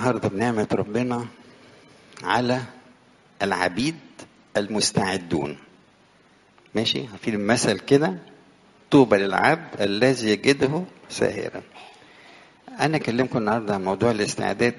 النهارده بنعمة ربنا على العبيد المستعدون ماشي في المثل كده طوبى للعبد الذي يجده ساهرا انا اكلمكم النهارده عن موضوع الاستعداد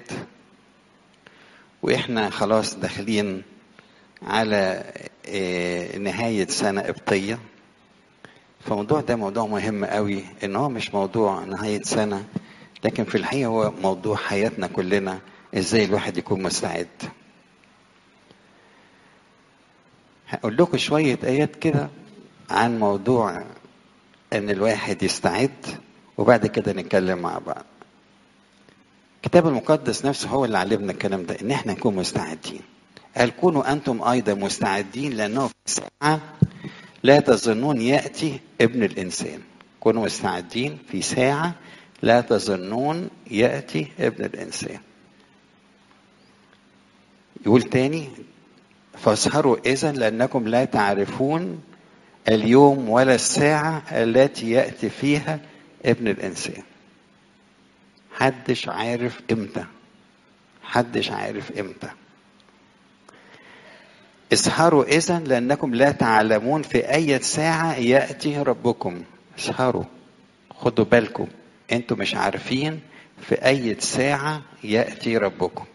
واحنا خلاص داخلين على نهاية سنة قبطية فالموضوع ده موضوع مهم قوي ان هو مش موضوع نهاية سنة لكن في الحقيقة هو موضوع حياتنا كلنا ازاي الواحد يكون مستعد هقول لكم شوية آيات كده عن موضوع ان الواحد يستعد وبعد كده نتكلم مع بعض الكتاب المقدس نفسه هو اللي علمنا الكلام ده ان احنا نكون مستعدين قال كونوا انتم ايضا مستعدين لانه في ساعه لا تظنون ياتي ابن الانسان كونوا مستعدين في ساعه لا تظنون ياتي ابن الانسان يقول تاني فاسهروا اذا لانكم لا تعرفون اليوم ولا الساعه التي ياتي فيها ابن الانسان حدش عارف امتى حدش عارف امتى اسهروا اذا لانكم لا تعلمون في اي ساعه ياتي ربكم اسهروا خدوا بالكم انتوا مش عارفين في اي ساعه ياتي ربكم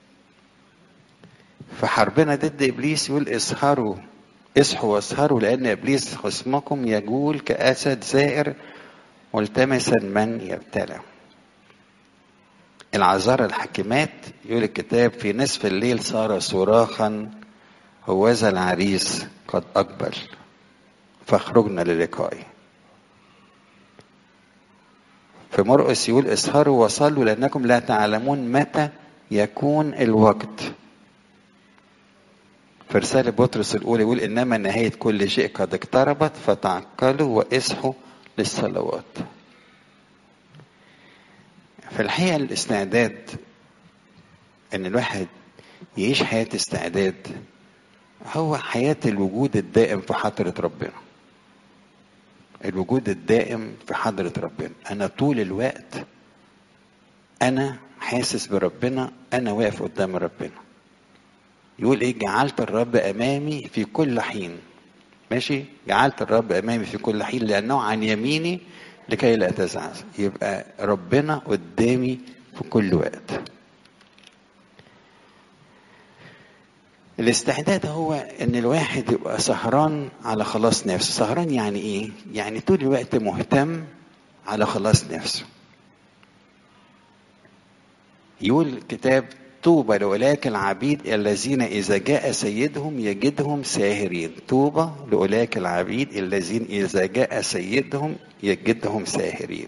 في حربنا ضد ابليس يقول اسهروا اصحوا واسهروا لان ابليس خصمكم يجول كاسد زائر ملتمسا من يبتلع العذارى الحكيمات يقول الكتاب في نصف الليل صار صراخا هوذا العريس قد أقبل فاخرجنا للقائه في مرقس يقول اسهروا وصلوا لأنكم لا تعلمون متى يكون الوقت في رسالة بطرس الأولى يقول إنما نهاية كل شيء قد اقتربت فتعقلوا واصحوا للصلوات في الحقيقة الاستعداد إن الواحد يعيش حياة استعداد هو حياة الوجود الدائم في حضرة ربنا الوجود الدائم في حضرة ربنا أنا طول الوقت أنا حاسس بربنا أنا واقف قدام ربنا يقول إيه جعلت الرب أمامي في كل حين ماشي جعلت الرب أمامي في كل حين لأنه عن يميني لكي لا أتزعزع يبقى ربنا قدامي في كل وقت الاستعداد هو ان الواحد يبقى سهران على خلاص نفسه سهران يعني ايه يعني طول الوقت مهتم على خلاص نفسه يقول الكتاب طوبى لأولئك العبيد الذين إذا جاء سيدهم يجدهم ساهرين طوبى لأولئك العبيد الذين إذا جاء سيدهم يجدهم ساهرين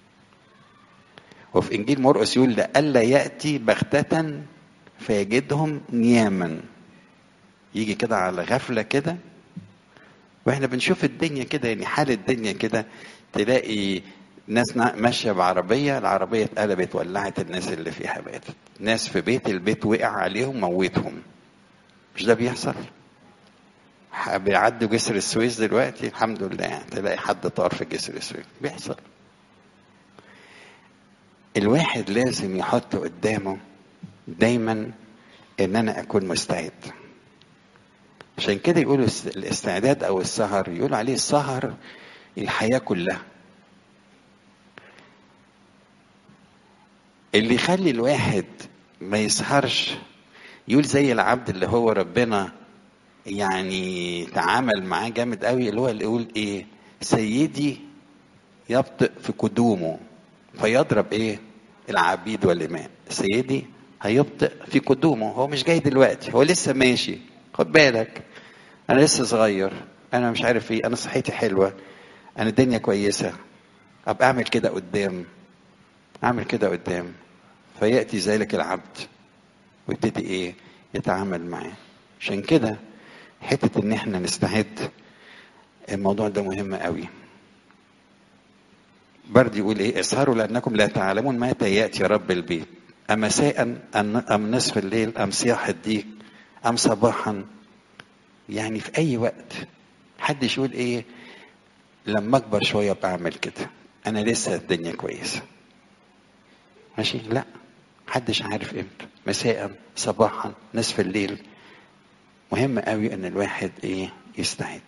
وفي إنجيل مرقس يقول لألا يأتي بغتة فيجدهم نياما يجي كده على غفلة كده واحنا بنشوف الدنيا كده يعني حال الدنيا كده تلاقي ناس ماشية بعربية العربية اتقلبت ولعت الناس اللي فيها ماتت ناس في بيت البيت وقع عليهم موتهم مش ده بيحصل بيعدوا جسر السويس دلوقتي الحمد لله يعني تلاقي حد طار في جسر السويس بيحصل الواحد لازم يحط قدامه دايما ان انا اكون مستعد عشان كده يقولوا الاستعداد او السهر يقولوا عليه السهر الحياه كلها اللي يخلي الواحد ما يسهرش يقول زي العبد اللي هو ربنا يعني تعامل معاه جامد قوي اللي هو اللي يقول ايه سيدي يبطئ في قدومه فيضرب ايه العبيد والإماء سيدي هيبطئ في قدومه هو مش جاي دلوقتي هو لسه ماشي خد بالك انا لسه صغير انا مش عارف ايه انا صحتي حلوه انا الدنيا كويسه ابقى اعمل كده قدام اعمل كده قدام فياتي ذلك العبد ويبتدي ايه يتعامل معاه عشان كده حته ان احنا نستعد الموضوع ده مهم قوي برد يقول ايه اسهروا لانكم لا تعلمون متى ياتي رب البيت أم مساء أم نصف الليل أم صياح الديك أم صباحا يعني في أي وقت حدش يقول إيه لما أكبر شوية بعمل كده أنا لسه الدنيا كويسة ماشي لا محدش عارف امتى مساء صباحا نصف الليل مهم قوي ان الواحد ايه يستعد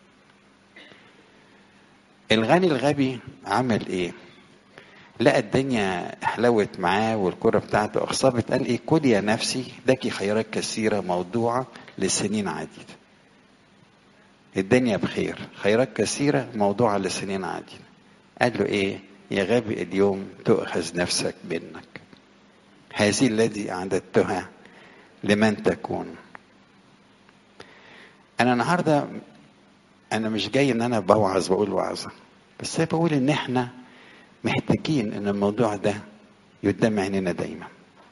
الغني الغبي عمل ايه لقى الدنيا حلوت معاه والكرة بتاعته أخصبت قال إيه كل يا نفسي لك خيرات كثيرة موضوعة لسنين عديدة الدنيا بخير خيرات كثيرة موضوعة لسنين عديدة قال له إيه يا غبي اليوم تؤخذ نفسك منك هذه الذي أعددتها لمن تكون أنا النهاردة أنا مش جاي إن أنا بوعظ بقول وعظة بس أنا بقول إن إحنا محتاجين ان الموضوع ده قدام عينينا دايما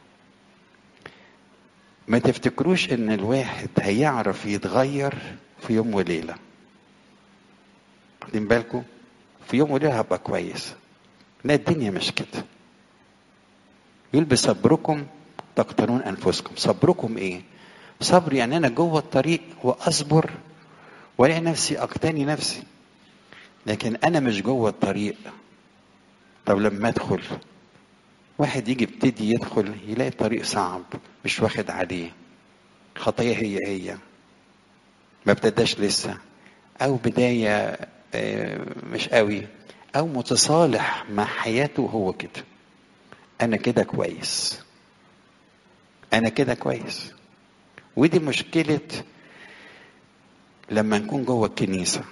ما تفتكروش ان الواحد هيعرف يتغير في يوم وليله واخدين بالكم في يوم وليله هبقى كويس لا الدنيا مش كده يقول بصبركم تقتلون انفسكم صبركم ايه صبر يعني انا جوه الطريق واصبر والاقي نفسي اقتني نفسي لكن انا مش جوه الطريق طب لما ادخل واحد يجي يبتدي يدخل يلاقي الطريق صعب مش واخد عليه خطية هي هي ما ابتداش لسه او بداية مش قوي او متصالح مع حياته هو كده انا كده كويس انا كده كويس ودي مشكلة لما نكون جوه الكنيسة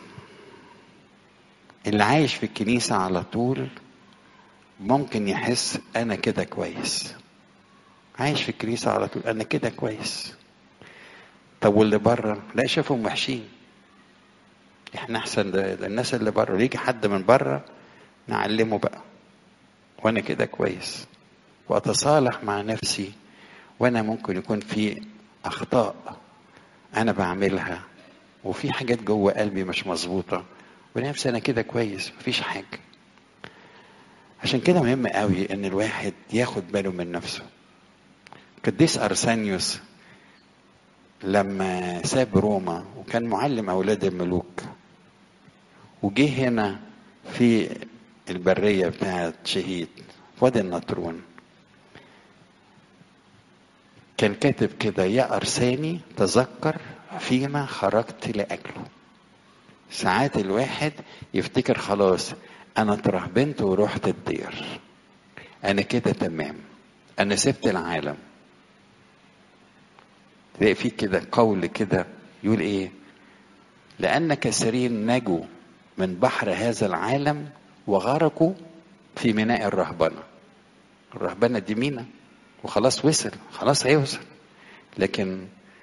اللي عايش في الكنيسة على طول ممكن يحس انا كده كويس عايش في الكنيسة على طول انا كده كويس طب واللي بره لا شافهم وحشين احنا احسن ده, ده الناس اللي بره يجي حد من بره نعلمه بقى وانا كده كويس واتصالح مع نفسي وانا ممكن يكون في اخطاء انا بعملها وفي حاجات جوه قلبي مش مظبوطه ونفسي انا كده كويس مفيش حاجه عشان كده مهم قوي ان الواحد ياخد باله من نفسه قديس ارسانيوس لما ساب روما وكان معلم اولاد الملوك وجه هنا في البريه بتاعت شهيد وادي النطرون كان كاتب كده يا ارساني تذكر فيما خرجت لاجله ساعات الواحد يفتكر خلاص انا اترهبنت ورحت الدير انا كده تمام انا سبت العالم تلاقي في كده قول كده يقول ايه لان كثيرين نجوا من بحر هذا العالم وغرقوا في ميناء الرهبنه الرهبنه دي مينا وخلاص وصل خلاص هيوصل لكن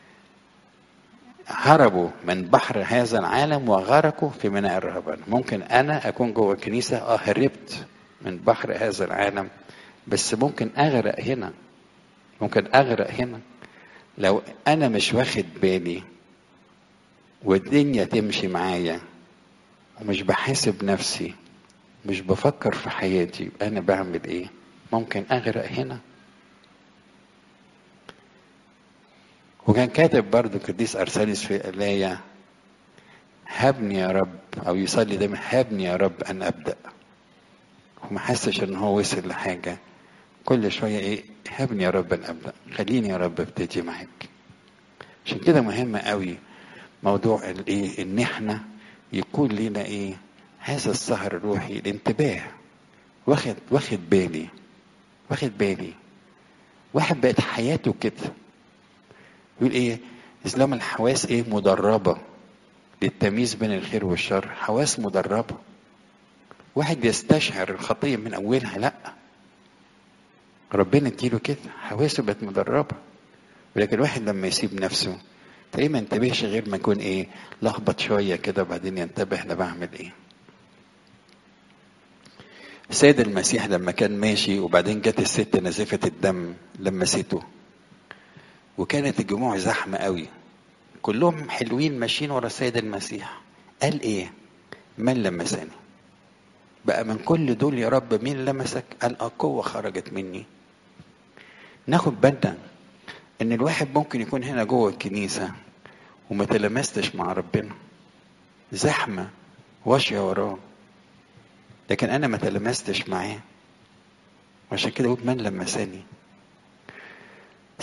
هربوا من بحر هذا العالم وغرقوا في ميناء الرهبنة ممكن أنا أكون جوه الكنيسة أه هربت من بحر هذا العالم بس ممكن أغرق هنا ممكن أغرق هنا لو أنا مش واخد بالي والدنيا تمشي معايا ومش بحاسب نفسي مش بفكر في حياتي أنا بعمل إيه ممكن أغرق هنا وكان كاتب برضه قديس أرسانيس في الآية هبني يا رب أو يصلي دايما هبني يا رب أن أبدأ وما حسش إن هو وصل لحاجة كل شوية إيه هبني يا رب أن أبدأ خليني يا رب ابتدي معاك عشان كده مهم قوي موضوع الإيه إن إحنا يكون لنا إيه هذا السهر الروحي الانتباه واخد واخد بالي واخد بالي واحد بقت حياته كده يقول ايه اسلام الحواس ايه مدربه للتمييز بين الخير والشر حواس مدربه واحد يستشعر الخطيه من اولها لا ربنا اديله كده حواسه بقت مدربه ولكن الواحد لما يسيب نفسه تلاقيه ما ينتبهش غير ما يكون ايه لخبط شويه كده وبعدين ينتبه انا بعمل ايه سيد المسيح لما كان ماشي وبعدين جت الست نزفة الدم لمسته وكانت الجموع زحمة قوي كلهم حلوين ماشيين ورا السيد المسيح قال ايه من لمسني بقى من كل دول يا رب مين لمسك قال قوة خرجت مني ناخد بالنا ان الواحد ممكن يكون هنا جوه الكنيسة وما تلمستش مع ربنا زحمة واشية وراه لكن انا ما تلمستش معاه عشان كده اقول من لمسني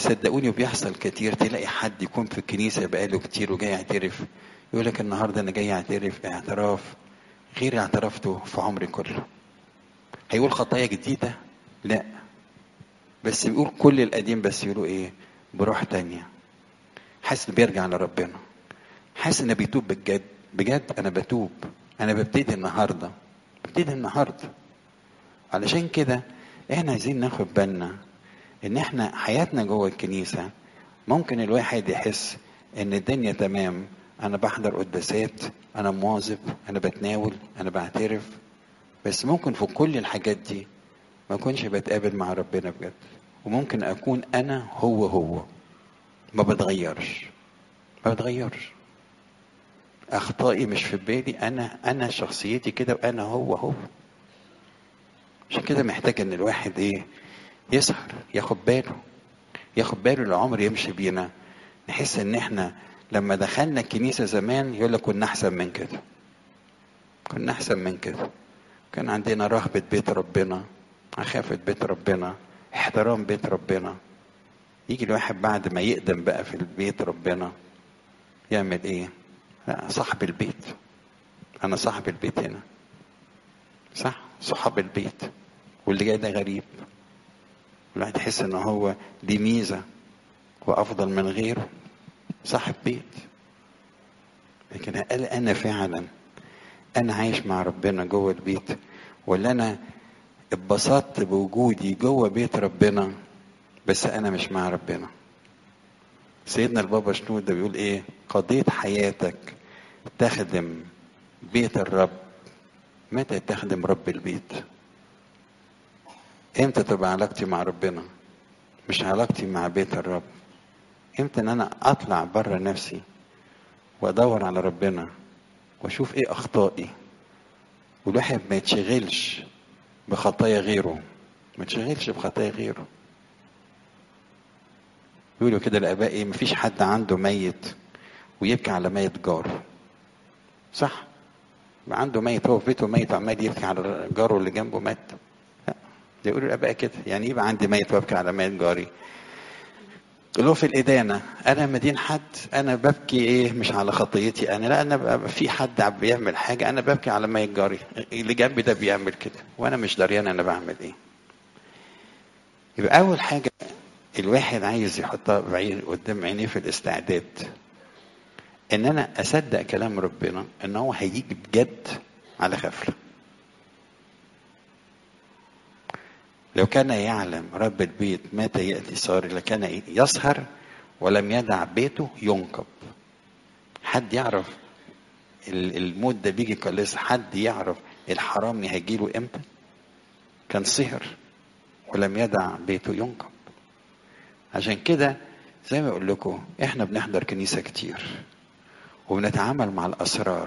صدقوني وبيحصل كتير تلاقي حد يكون في الكنيسة بقاله كتير وجاي يعترف يقول لك النهاردة أنا جاي أعترف اعتراف غير اعترفته في عمري كله هيقول خطايا جديدة لا بس بيقول كل القديم بس يقولوا ايه بروح تانية حاسس إنه بيرجع لربنا حاسس انه بيتوب بجد بجد انا بتوب انا ببتدي النهارده ببتدي النهارده علشان كده احنا عايزين ناخد بالنا ان احنا حياتنا جوه الكنيسه ممكن الواحد يحس ان الدنيا تمام انا بحضر قداسات انا مواظب انا بتناول انا بعترف بس ممكن في كل الحاجات دي ما اكونش بتقابل مع ربنا بجد وممكن اكون انا هو هو ما بتغيرش ما بتغيرش اخطائي مش في بالي انا انا شخصيتي كده وانا هو هو عشان كده محتاج ان الواحد ايه يسهر ياخد باله ياخد باله العمر يمشي بينا نحس ان احنا لما دخلنا الكنيسة زمان يقول لك كنا احسن من كده كنا احسن من كده كان عندنا رهبة بيت ربنا مخافة بيت ربنا احترام بيت ربنا يجي الواحد بعد ما يقدم بقى في البيت ربنا يعمل ايه لا صاحب البيت انا صاحب البيت هنا صح صحاب البيت واللي جاي ده غريب الواحد يحس ان هو دي ميزه وافضل من غيره صاحب بيت لكن هل انا فعلا انا عايش مع ربنا جوه البيت ولا انا اتبسطت بوجودي جوه بيت ربنا بس انا مش مع ربنا سيدنا البابا شنودة بيقول ايه قضيت حياتك تخدم بيت الرب متى تخدم رب البيت امتى تبقى علاقتي مع ربنا مش علاقتي مع بيت الرب امتى ان انا اطلع بره نفسي وادور على ربنا واشوف ايه اخطائي والواحد ما يتشغلش بخطايا غيره ما يتشغلش بخطايا غيره يقولوا كده الاباء ايه مفيش حد عنده ميت ويبكي على ميت جاره صح يبقى عنده ميت هو في بيته ميت وعمال يبكي على جاره اللي جنبه مات لا ده يقولوا الاباء كده يعني يبقى عندي ميت وابكي على ميت جاري له في الإدانة أنا مدين حد أنا ببكي إيه مش على خطيتي أنا لا أنا في حد عم بيعمل حاجة أنا ببكي على ميت جاري اللي جنبي ده بيعمل كده وأنا مش دريان أنا بعمل إيه يبقى أول حاجة الواحد عايز يحطها بعين قدام عينيه في الاستعداد ان انا اصدق كلام ربنا ان هو هيجي بجد على غفله لو كان يعلم رب البيت متى ياتي صار لكان يسهر ولم يدع بيته ينقب حد يعرف الموت ده بيجي كلس حد يعرف الحرامي هيجيله امتى كان سهر ولم يدع بيته ينقب عشان كده زي ما اقول لكم احنا بنحضر كنيسه كتير وبنتعامل مع الاسرار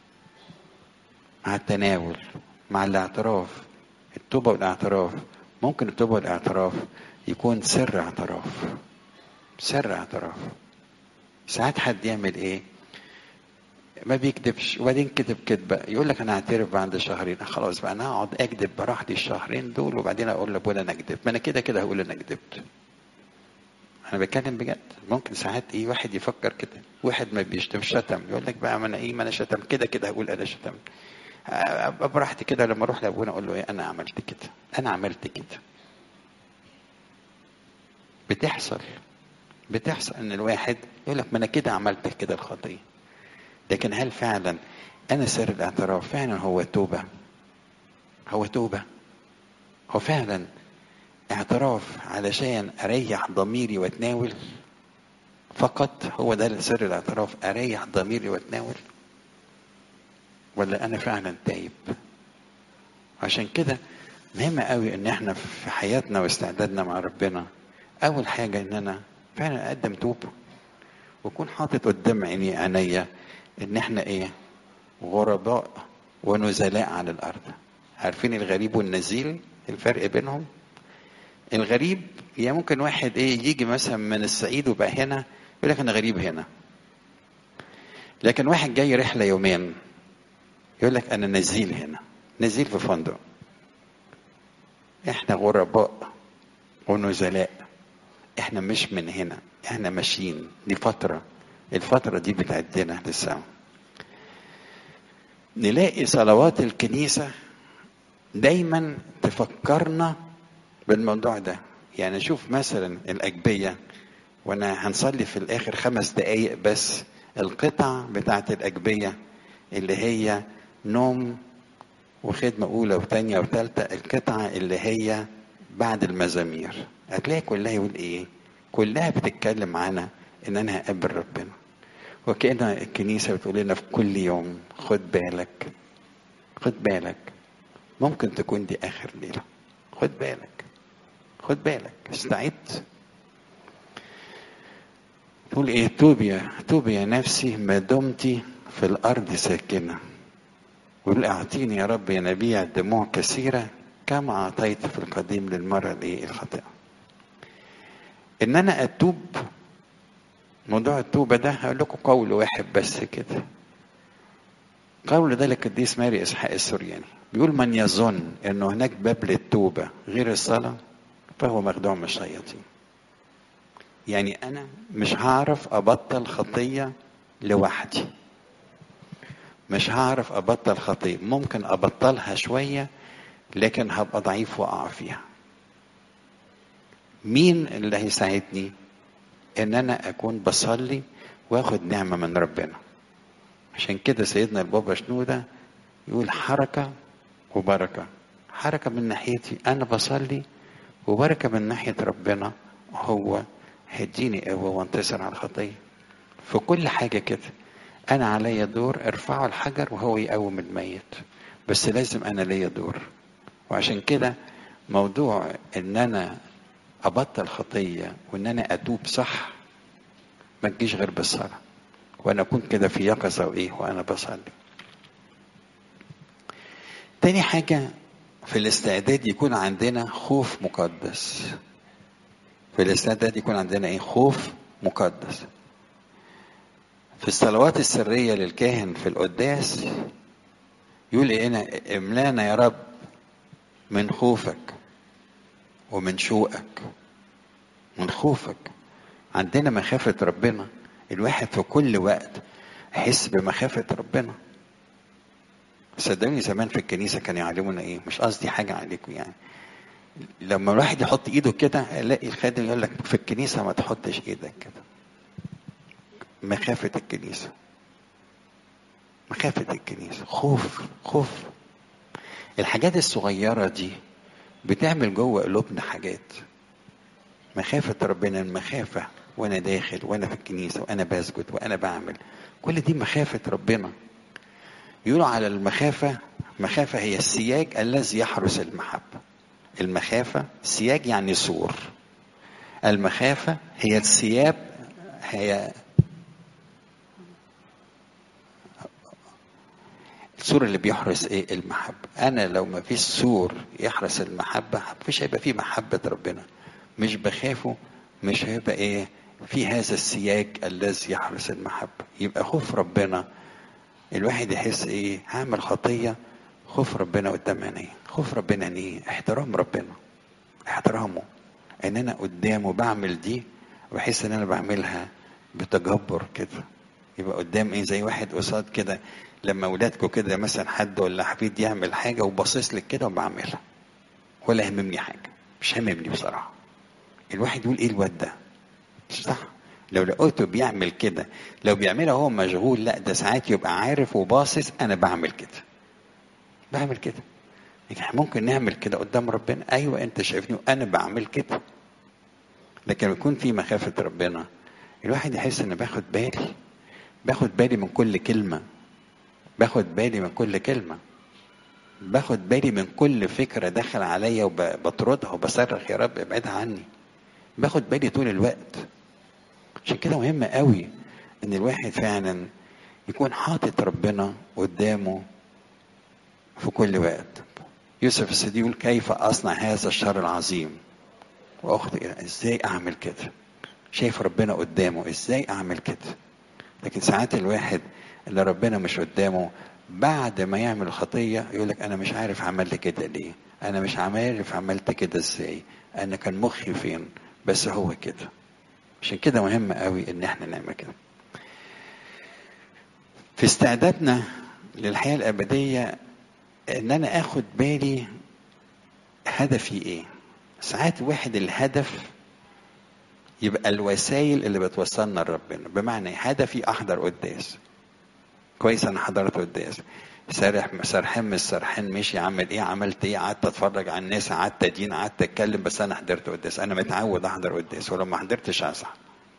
مع التناول مع الاعتراف التوبه والاعتراف ممكن التوبه والاعتراف يكون سر اعتراف سر اعتراف ساعات حد يعمل ايه ما بيكذبش وبعدين كذب كذبه يقول لك انا هعترف بعد شهرين خلاص بقى انا هقعد اكذب براحتي الشهرين دول وبعدين اقول لابونا انا كذبت ما انا كده كده هقول انا كذبت انا بتكلم بجد ممكن ساعات ايه واحد يفكر كده واحد ما بيشتم شتم يقول لك بقى ما انا ايه ما انا شتم كده كده هقول انا شتم ابقى براحتي كده لما اروح لابونا اقول له ايه انا عملت كده انا عملت كده بتحصل بتحصل ان الواحد يقول لك ما انا كده عملت كده الخطيه لكن هل فعلا انا سر الاعتراف فعلا هو توبه هو توبه هو فعلا اعتراف علشان اريح ضميري واتناول فقط هو ده سر الاعتراف اريح ضميري واتناول ولا انا فعلا تايب عشان كده مهم قوي ان احنا في حياتنا واستعدادنا مع ربنا اول حاجه ان انا فعلا اقدم توبه واكون حاطط قدام عيني عينيا ان احنا ايه غرباء ونزلاء على الارض عارفين الغريب والنزيل الفرق بينهم الغريب يعني ممكن واحد ايه يجي مثلا من الصعيد وبقى هنا يقول لك انا غريب هنا لكن واحد جاي رحله يومين يقول لك انا نزيل هنا نزيل في فندق احنا غرباء ونزلاء احنا مش من هنا احنا ماشيين دي فترة الفترة دي بتعدنا للسما نلاقي صلوات الكنيسة دايما تفكرنا بالموضوع ده يعني شوف مثلا الأجبية وانا هنصلي في الاخر خمس دقايق بس القطع بتاعت الأجبية اللي هي نوم وخدمة أولى وثانية وثالثة القطعة اللي هي بعد المزامير هتلاقي كلها يقول إيه؟ كلها بتتكلم عنها إن أنا هقابل ربنا وكأن الكنيسة بتقول لنا في كل يوم خد بالك خد بالك ممكن تكون دي آخر ليلة خد بالك خد بالك استعد تقول ايه توب يا توب يا نفسي ما دمت في الارض ساكنه يقول اعطيني يا رب ينابيع دموع كثيره كما اعطيت في القديم للمره الايه الخاطئه ان انا اتوب موضوع التوبه ده هقول لكم قول واحد بس كده قول ده للقديس ماري اسحاق السورياني بيقول من يظن انه هناك باب للتوبه غير الصلاه فهو مخدوع من الشياطين يعني انا مش هعرف ابطل خطيه لوحدي مش هعرف ابطل خطيه ممكن ابطلها شويه لكن هبقى ضعيف واقع فيها مين اللي هيساعدني ان انا اكون بصلي واخد نعمه من ربنا عشان كده سيدنا البابا شنودة يقول حركة وبركة حركة من ناحيتي أنا بصلي وبركة من ناحية ربنا هو هيديني قوة وانتصر على الخطية في كل حاجة كده أنا عليا دور ارفعوا الحجر وهو يقوم الميت بس لازم أنا ليا دور وعشان كده موضوع إن أنا أبطل خطية وإن أنا أتوب صح ما تجيش غير بالصلاة وأنا أكون كده في يقظة وإيه وأنا بصلي تاني حاجة في الاستعداد يكون عندنا خوف مقدس في الاستعداد يكون عندنا ايه خوف مقدس في الصلوات السرية للكاهن في القداس يقول ايه هنا املانا يا رب من خوفك ومن شوقك من خوفك عندنا مخافة ربنا الواحد في كل وقت يحس بمخافة ربنا صدقوني زمان في الكنيسة كانوا يعلمونا ايه مش قصدي حاجة عليكم يعني لما الواحد يحط ايده كده الاقي الخادم يقول لك في الكنيسة ما تحطش ايدك كده مخافة الكنيسة مخافة الكنيسة خوف خوف الحاجات الصغيرة دي بتعمل جوه قلوبنا حاجات مخافة ربنا المخافة وانا داخل وانا في الكنيسة وانا بسجد وانا بعمل كل دي مخافة ربنا يقولوا على المخافة مخافة هي السياج الذي يحرس المحبة المخافة سياج يعني سور المخافة هي الثياب هي السور اللي بيحرس ايه المحبة انا لو ما فيش سور يحرس المحبة مفيش هيبقى فيه محبة ربنا مش بخافه مش هيبقى ايه في هذا السياج الذي يحرس المحبة يبقى خوف ربنا الواحد يحس ايه هعمل خطية خوف ربنا قدام عينيه خوف ربنا يعني ايه احترام ربنا احترامه ان انا قدامه بعمل دي وبحس ان انا بعملها بتجبر كده يبقى قدام ايه زي واحد قصاد كده لما اولادكم كده مثلا حد ولا حفيد يعمل حاجه وباصص لك كده وبعملها ولا هممني حاجه مش هممني بصراحه الواحد يقول ايه الواد ده صح لو لقيته بيعمل كده لو بيعملها هو مشغول لا ده ساعات يبقى عارف وباصص انا بعمل كده بعمل كده يعني ممكن نعمل كده قدام ربنا ايوه انت شايفني وانا بعمل كده لكن يكون في مخافه ربنا الواحد يحس ان باخد بالي باخد بالي من كل كلمه باخد بالي من كل كلمه باخد بالي من كل فكره دخل عليا وبطردها وبصرخ يا رب ابعدها عني باخد بالي طول الوقت عشان كده مهم قوي ان الواحد فعلا يكون حاطط ربنا قدامه في كل وقت يوسف الصديق يقول كيف اصنع هذا الشر العظيم واخطئ ازاي اعمل كده شايف ربنا قدامه ازاي اعمل كده لكن ساعات الواحد اللي ربنا مش قدامه بعد ما يعمل الخطيه يقول لك انا مش عارف عملت كده ليه انا مش عارف عملت كده ازاي انا كان مخي فين بس هو كده عشان كده مهم قوي ان احنا نعمل كده في استعدادنا للحياة الأبدية إن أنا آخد بالي هدفي إيه؟ ساعات واحد الهدف يبقى الوسائل اللي بتوصلنا لربنا بمعنى هدفي أحضر قداس كويس أنا حضرت قداس سارح سرحان مش سرحان ماشي عمل ايه عملت ايه قعدت اتفرج على الناس قعدت ادين قعدت اتكلم بس انا حضرت قداس انا متعود احضر قداس ولو ما حضرتش اصح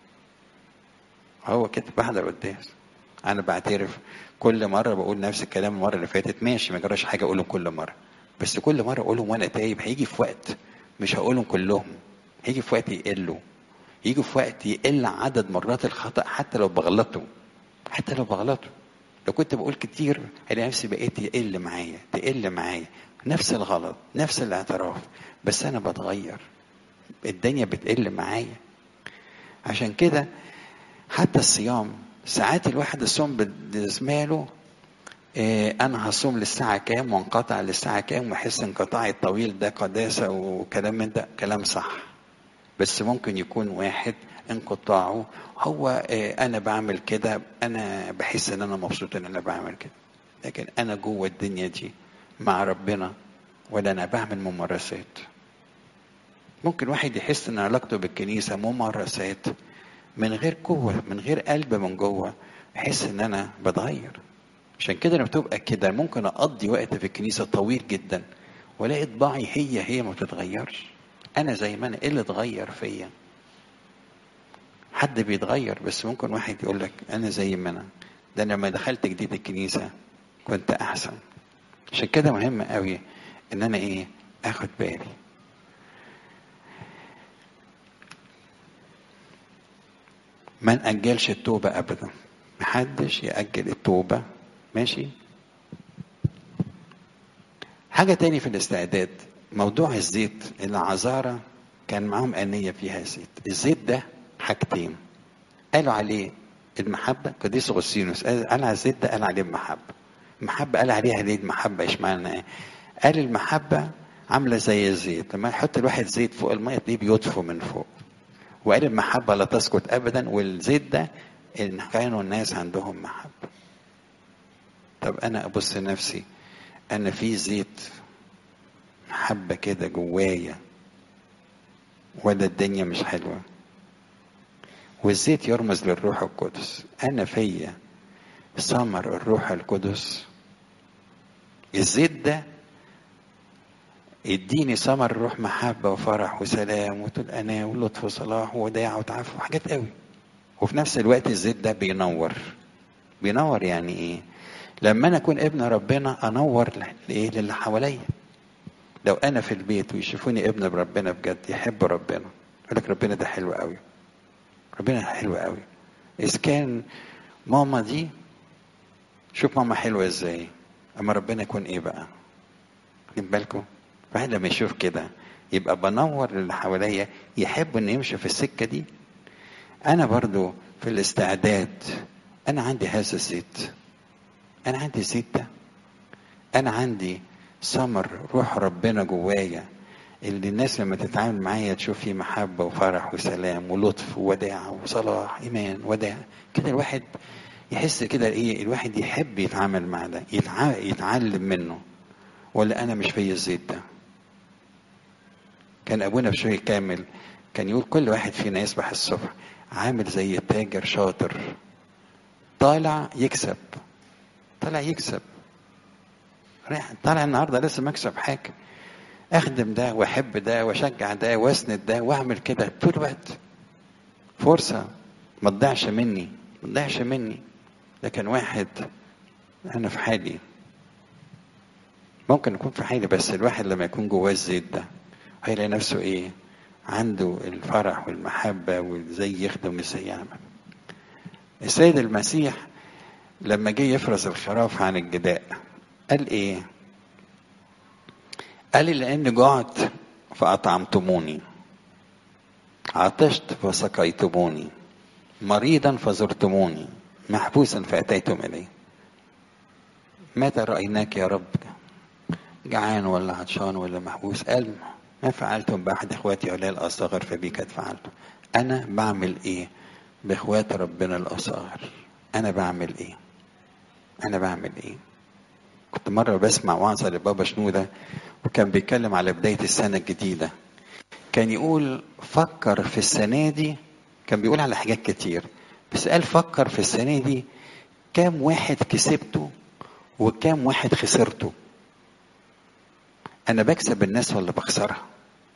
هو كده بحضر قداس انا بعترف كل مره بقول نفس الكلام المره اللي فاتت ماشي ما جراش حاجه اقولهم كل مره بس كل مره اقولهم وانا تايب هيجي في وقت مش هقولهم كلهم هيجي في وقت يقلوا يجي في وقت يقل عدد مرات الخطا حتى لو بغلطه حتى لو بغلطه لو كنت بقول كتير الاقي نفسي بقيت يقل معايا تقل معايا نفس الغلط نفس الاعتراف بس انا بتغير الدنيا بتقل معايا عشان كده حتى الصيام ساعات الواحد الصوم بالنسبه له إيه انا هصوم للساعه كام وانقطع للساعه كام واحس انقطاعي الطويل ده قداسه وكلام من ده كلام صح بس ممكن يكون واحد انقطاعه هو إيه انا بعمل كده انا بحس ان انا مبسوط ان انا بعمل كده لكن انا جوه الدنيا دي مع ربنا ولا انا بعمل ممارسات ممكن واحد يحس ان علاقته بالكنيسه ممارسات من غير قوه من غير قلب من جوه يحس ان انا بتغير عشان كده لما بتبقى كده ممكن اقضي وقت في الكنيسه طويل جدا والاقي طباعي هي هي ما بتتغيرش انا زي ما انا ايه اللي اتغير فيا حد بيتغير بس ممكن واحد يقول لك انا زي ما انا ده أنا لما دخلت جديد الكنيسه كنت احسن عشان كده مهم قوي ان انا ايه اخد بالي ما نأجلش التوبة أبدا محدش يأجل التوبة ماشي حاجة تاني في الاستعداد موضوع الزيت العذارة كان معاهم آنية فيها زيت الزيت ده حاجتين قالوا عليه المحبة قديس أغسطينوس قال على الزيت ده قال عليه المحبة المحبة قال عليها ليه المحبة ايش معنى ايه قال المحبة عاملة زي الزيت لما يحط الواحد زيت فوق المية تلاقيه بيطفو من فوق وقال المحبة لا تسقط أبدا والزيت ده إن كانوا الناس عندهم محبة طب أنا أبص نفسي أنا في زيت محبة كده جوايا ولا الدنيا مش حلوة والزيت يرمز للروح القدس أنا فيا ثمر الروح القدس الزيت ده اديني ثمر الروح محبة وفرح وسلام وطول أناة ولطف وصلاح ووداع وتعفف وحاجات قوي وفي نفس الوقت الزيت ده بينور بينور يعني ايه لما انا اكون ابن ربنا انور لايه للي حواليا لو انا في البيت ويشوفوني ابن ربنا بجد يحب ربنا يقول لك ربنا ده حلو قوي ربنا حلو قوي اذا كان ماما دي شوف ماما حلوه ازاي اما ربنا يكون ايه بقى خد بالكم الواحد لما يشوف كده يبقى بنور للي حواليا يحب انه يمشي في السكه دي انا برضو في الاستعداد انا عندي هذا الزيت انا عندي الزيت ده انا عندي ثمر روح ربنا جوايا اللي الناس لما تتعامل معايا تشوف فيه محبة وفرح وسلام ولطف ووداع وصلاح إيمان وداع كده الواحد يحس كده إيه الواحد يحب يتعامل مع ده يتع... يتعلم منه ولا أنا مش في الزيت ده كان أبونا بشوي كامل كان يقول كل واحد فينا يصبح الصبح عامل زي التاجر شاطر طالع يكسب طالع يكسب طالع النهارده لسه مكسب حاجه اخدم ده واحب ده واشجع ده واسند ده واعمل كده طول الوقت فرصه ما تضيعش مني ما تضيعش مني لكن واحد انا في حالي ممكن يكون في حالي بس الواحد لما يكون جواه الزيت ده هيلاقي نفسه ايه عنده الفرح والمحبة وازاي يخدم ازاي يعمل السيد المسيح لما جه يفرز الخراف عن الجداء قال ايه قال لي لاني جعت فاطعمتموني عطشت فسقيتموني مريضا فزرتموني محبوسا فاتيتم الي متى رايناك يا رب جعان ولا عطشان ولا محبوس قال ما فعلتم بأحد إخواتي هؤلاء الأصغر فبي قد فعلتم أنا بعمل إيه بإخوات ربنا الأصغر أنا بعمل إيه أنا بعمل إيه كنت مرة بسمع وعظة لبابا شنودة وكان بيتكلم على بداية السنة الجديدة كان يقول فكر في السنة دي كان بيقول على حاجات كتير بس قال فكر في السنة دي كام واحد كسبته وكام واحد خسرته أنا بكسب الناس ولا بخسرها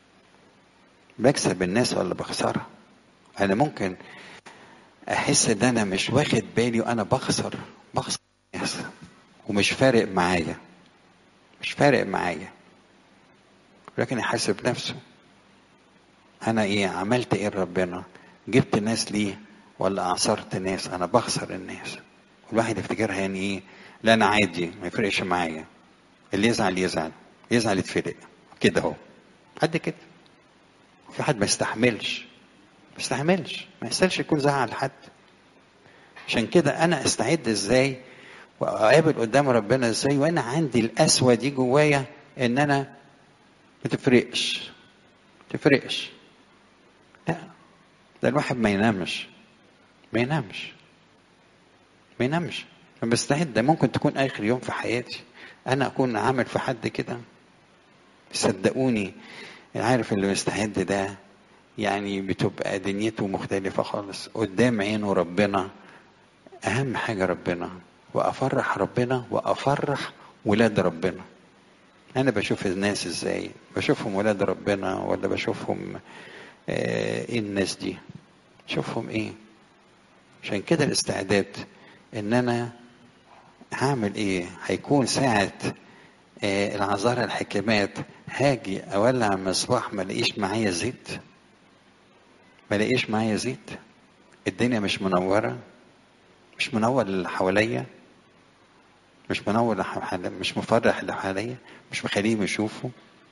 بكسب الناس ولا بخسرها أنا ممكن أحس إن أنا مش واخد بالي وأنا بخسر بخسر الناس ومش فارق معايا مش فارق معايا لكن يحاسب نفسه انا ايه عملت ايه لربنا جبت ناس ليه ولا اعصرت ناس انا بخسر الناس الواحد يفتكرها يعني ايه لا انا عادي ما يفرقش معايا اللي يزعل يزعل يزعل يتفرق كده اهو قد كده في حد ما يستحملش ما يستحملش ما يستاهلش يكون زعل حد عشان كده انا استعد ازاي واقابل قدام ربنا ازاي وانا عندي القسوه دي جوايا ان انا ما تفرقش تفرقش لا ده الواحد ما ينامش ما ينامش ما ينامش انا بستعد ده ممكن تكون اخر يوم في حياتي انا اكون عامل في حد كده صدقوني عارف اللي مستعد ده يعني بتبقى دنيته مختلفة خالص قدام عينه ربنا أهم حاجة ربنا وأفرح ربنا وأفرح ولاد ربنا أنا بشوف الناس إزاي بشوفهم ولاد ربنا ولا بشوفهم آه إيه الناس دي شوفهم إيه عشان كده الاستعداد إن أنا هعمل إيه هيكون ساعة آه العذارى الحكمات هاجي أولع مصباح ما الاقيش معايا زيت ما الاقيش معايا زيت الدنيا مش منورة مش منور اللي حواليا مش منور مش مفرح اللي حواليا مش مخليهم يشوفوا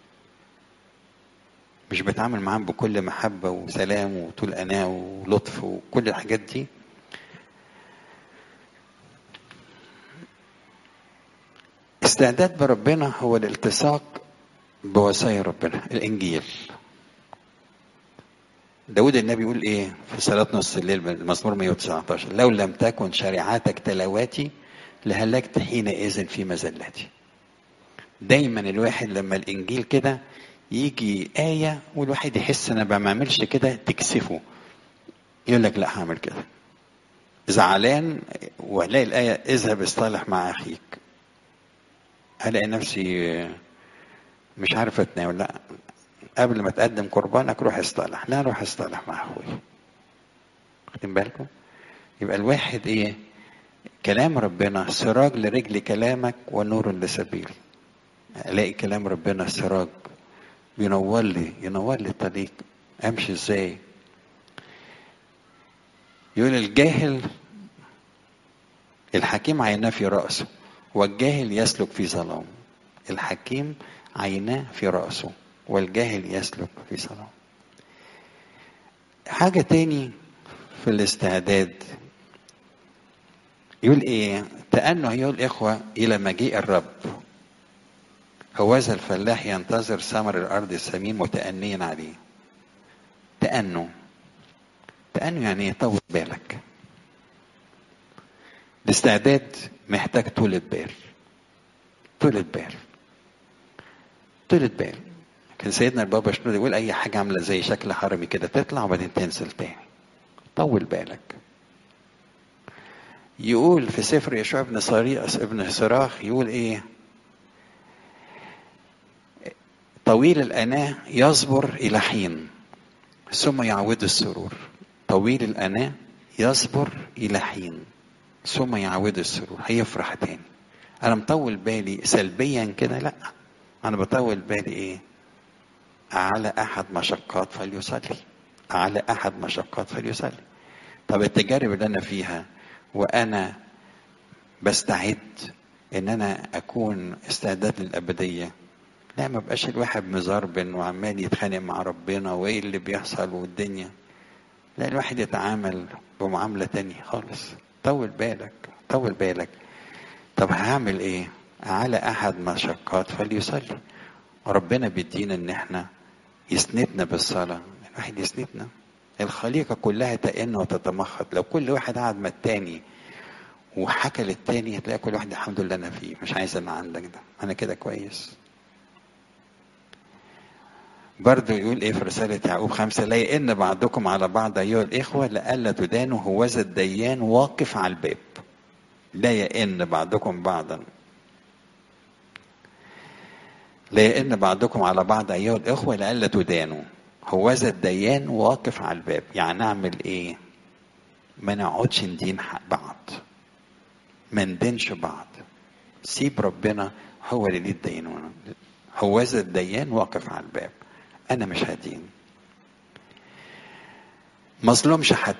مش بتعامل معاهم بكل محبة وسلام وطول أناة ولطف وكل الحاجات دي استعداد بربنا هو الالتصاق بوصايا ربنا الإنجيل داود النبي يقول ايه في صلاة نص الليل المزمور 119 لو لم تكن شريعتك تلاواتي لهلكت حينئذ في مزلتي دايما الواحد لما الانجيل كده يجي آية والواحد يحس انا ما بعملش كده تكسفه يقول لك لا هعمل كده زعلان والاقي الآية اذهب اصطلح مع اخيك الاقي نفسي مش عارف اتناول لا قبل ما تقدم قربانك روح اصطلح لا روح اصطلح مع اخوي واخدين بالكم يبقى الواحد ايه كلام ربنا سراج لرجل كلامك ونور لسبيل الاقي كلام ربنا سراج بينور لي ينور لي الطريق امشي ازاي يقول الجاهل الحكيم عيناه في رأسه والجاهل يسلك في ظلام الحكيم عيناه في رأسه والجاهل يسلك في صلاة حاجة تاني في الاستعداد يقول ايه تأنه أيها الإخوة إلى مجيء الرب هوذا الفلاح ينتظر ثمر الأرض السمين متأنيا عليه تأنه تأنه يعني طول بالك الاستعداد محتاج طولة بال طولة بال طولة بال كان سيدنا البابا شنود يقول اي حاجه عامله زي شكل حرمي كده تطلع وبعدين تنزل تاني طول بالك يقول في سفر يشوع ابن صريق ابن صراخ يقول ايه طويل الأناة يصبر إلى حين ثم يعود السرور طويل الأناة يصبر إلى حين ثم يعود السرور هيفرح تاني أنا مطول بالي سلبيا كده لأ أنا بطول بالي إيه على أحد مشقات فليصلي على أحد مشقات فليصلي طب التجارب اللي أنا فيها وأنا بستعد إن أنا أكون استعداد للأبدية لا ما بقاش الواحد مزربن وعمال يتخانق مع ربنا وإيه اللي بيحصل والدنيا لا الواحد يتعامل بمعاملة تانية خالص طول بالك طول بالك طب هعمل ايه على احد مشقات فليصلي وربنا بيدينا ان احنا يسندنا بالصلاة الواحد يسندنا الخليقة كلها تئن وتتمخض لو كل واحد قعد مع التاني وحكى للتاني هتلاقي كل واحد الحمد لله انا فيه مش عايز اللي عندك ده انا كده كويس برضه يقول ايه في رسالة يعقوب خمسة لا يئن بعضكم على بعض أيها الإخوة لئلا تدانوا هوذا الديان واقف على الباب لا يئن بعضكم بعضا لا يئن بعضكم على بعض أيها الإخوة لئلا تدانوا هوذا الديان واقف على الباب يعني نعمل إيه ما نقعدش ندين بعض ما ندينش بعض سيب ربنا هو اللي ليه الدينونة هوذا الديان واقف على الباب أنا مش هدين مظلومش حد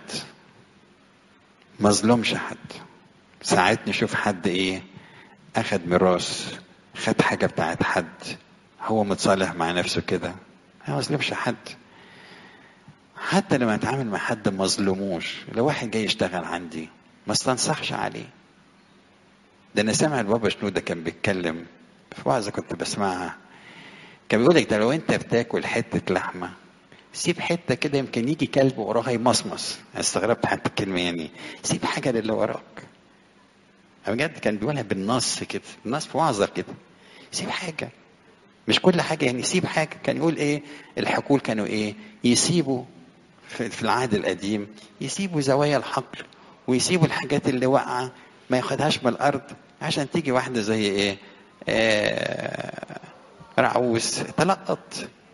مظلومش حد ساعات نشوف حد ايه اخد ميراث خد حاجة بتاعت حد هو متصالح مع نفسه كده ما مظلمش حد حتى لما اتعامل مع حد مظلموش لو واحد جاي يشتغل عندي ما استنصحش عليه ده انا سامع البابا شنودة كان بيتكلم في وعظة كنت بسمعها كان بيقول لك ده لو انت بتاكل حتة لحمة سيب حتة كده يمكن يجي كلب وراها يمصمص انا استغربت حتى الكلمة يعني سيب حاجة للي وراك بجد كان بيقولها بالنص كده النص في وعظة كده سيب حاجة مش كل حاجة يعني سيب حاجة كان يقول ايه الحقول كانوا ايه يسيبوا في العهد القديم يسيبوا زوايا الحقل ويسيبوا الحاجات اللي واقعة ما ياخدهاش من الأرض عشان تيجي واحدة زي ايه آه رعوس تلقط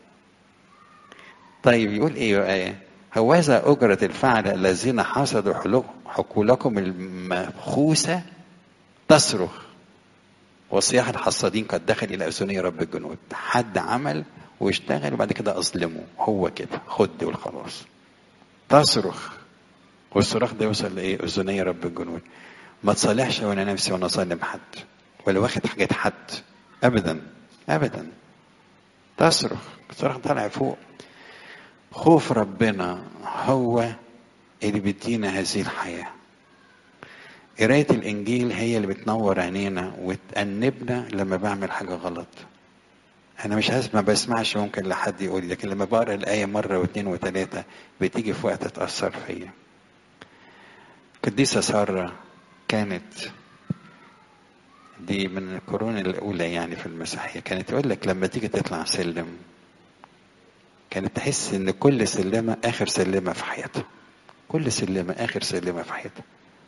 طيب يقول ايه آية هوذا أجرة الفعل الذين حصدوا حقولكم المبخوسة تصرخ وصياح الحصادين قد دخل إلى أذني رب الجنود حد عمل واشتغل وبعد كده أظلمه هو كده خد والخلاص تصرخ والصراخ ده يوصل لإيه أذني رب الجنود ما تصالحش ولا نفسي ولا أظلم حد ولا واخد حاجات حد أبدا أبدا تصرخ الصراخ طالع فوق خوف ربنا هو اللي بيدينا هذه الحياة قراية الإنجيل هي اللي بتنور عينينا وتأنبنا لما بعمل حاجة غلط أنا مش عايز ما بسمعش ممكن لحد يقول لكن لما بقرا الآية مرة واثنين وثلاثة بتيجي في وقت تأثر فيا قديسة سارة كانت دي من القرون الأولى يعني في المسيحية كانت تقول لك لما تيجي تطلع سلم كانت تحس إن كل سلمة آخر سلمة في حياتها كل سلمة آخر سلمة في حياتها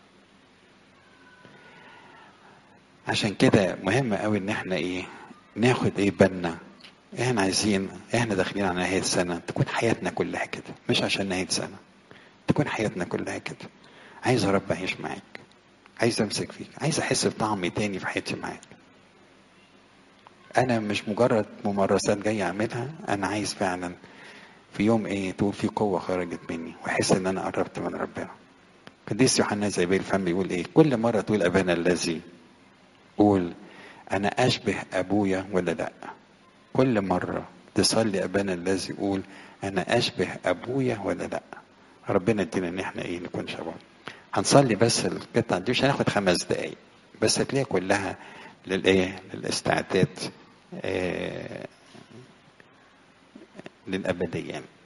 عشان كده مهم قوي إن إحنا إيه ناخد إيه بالنا إحنا عايزين إحنا داخلين على نهاية سنة تكون حياتنا كلها كده مش عشان نهاية سنة تكون حياتنا كلها كده عايز يا رب أعيش معاك عايز امسك فيك عايز احس بطعم تاني في حياتي معاك انا مش مجرد ممارسات جاي اعملها انا عايز فعلا في يوم ايه تقول في قوه خرجت مني واحس ان انا قربت من ربنا قديس يوحنا زي بيه الفم بيقول ايه كل مره تقول ابانا الذي قول انا اشبه ابويا ولا لا كل مره تصلي ابانا الذي قول انا اشبه ابويا ولا لا ربنا يدينا ان احنا ايه نكون شباب هنصلي بس القطعة دي مش هناخد خمس دقايق بس هتلاقيها كلها للايه للاستعداد آه للأبدية